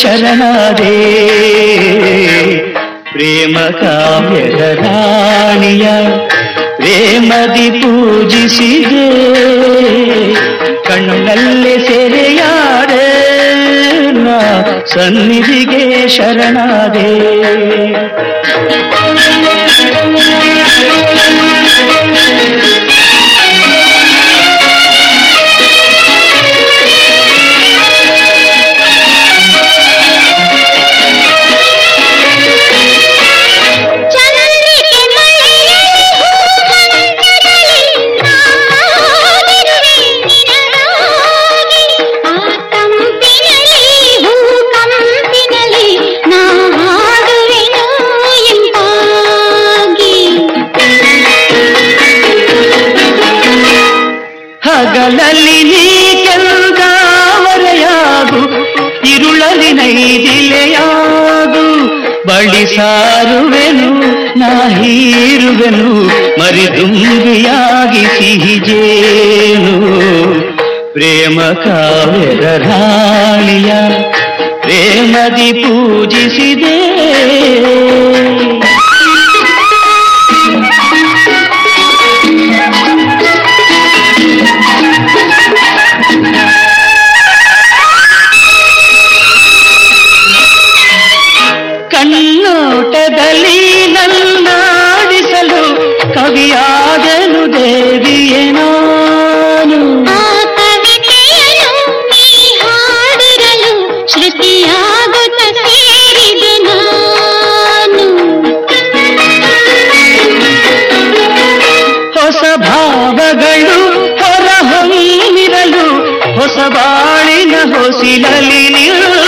ಶರಣಾದೆ ಪ್ರೇಮ ಕಾವ್ಯದ ರಾಣಿಯ ಪ್ರೇಮದಿ ಪೂಜಿಸಿದೆ ಕಣ್ಣಲ್ಲೇ ಸೆರೆಯಾದೆ ನಾ ಸನ್ನಿಧಿಗೆ ಶರಣಾದೆ ಚಂದ್ರಿಕೆ ಮಳೆಯಲ್ಲಿ ಹೂಮಂಡಲದಲ್ಲಿ ನಾನಿರುವೆ ನಿನಗಾಗಿ. ಆ ಕಂಪಿನಲ್ಲಿ ಹೂ ಕಂಪಿನಲ್ಲಿ ನಾ ಹಾಡುವೆನು ಎಂಬಾಗಿ. ಹಗಲಲ್ಲಿ ನೀ ಕೆಂದಾವರೆಯಾಗು ಇರುಳಲಿ ನೈದಿಲೆಯಾಗು ಬಳಿ ಸಾರುವೆನು ನಾ ಹೀರುವೆನು ಮರಿದುಂಬಿಯಾಗಿ ಸಿಹಿಜೇನು ಪ್ರೇಮ ಕಾವ್ಯದ ರಾಣಿಯ ಪ್ರೇಮದಿ ಪೂಜಿಸಿದೆ ಕಣ್ಣೋಟದಲ್ಲಿ ನನ್ನಾಡಿಸಲು ಕವಿಯಾದನು ದೇವಿಯೇ ನಾನು ಆ ಕವಿತೆಯನ್ನು ನೀ ಹಾಡಿರಲು ಶ್ರುತಿಯಾಗುತ್ತ ಸೇರಿದೆ ನಾನು ಹೊಸ ಭಾವಗಳು ಹೊರಹೊಮ್ಮಿರಲು ಹೊಸ ಬಾಳಿನ ಹೊಸಿಲಲಿ ನಿಲ್ಲ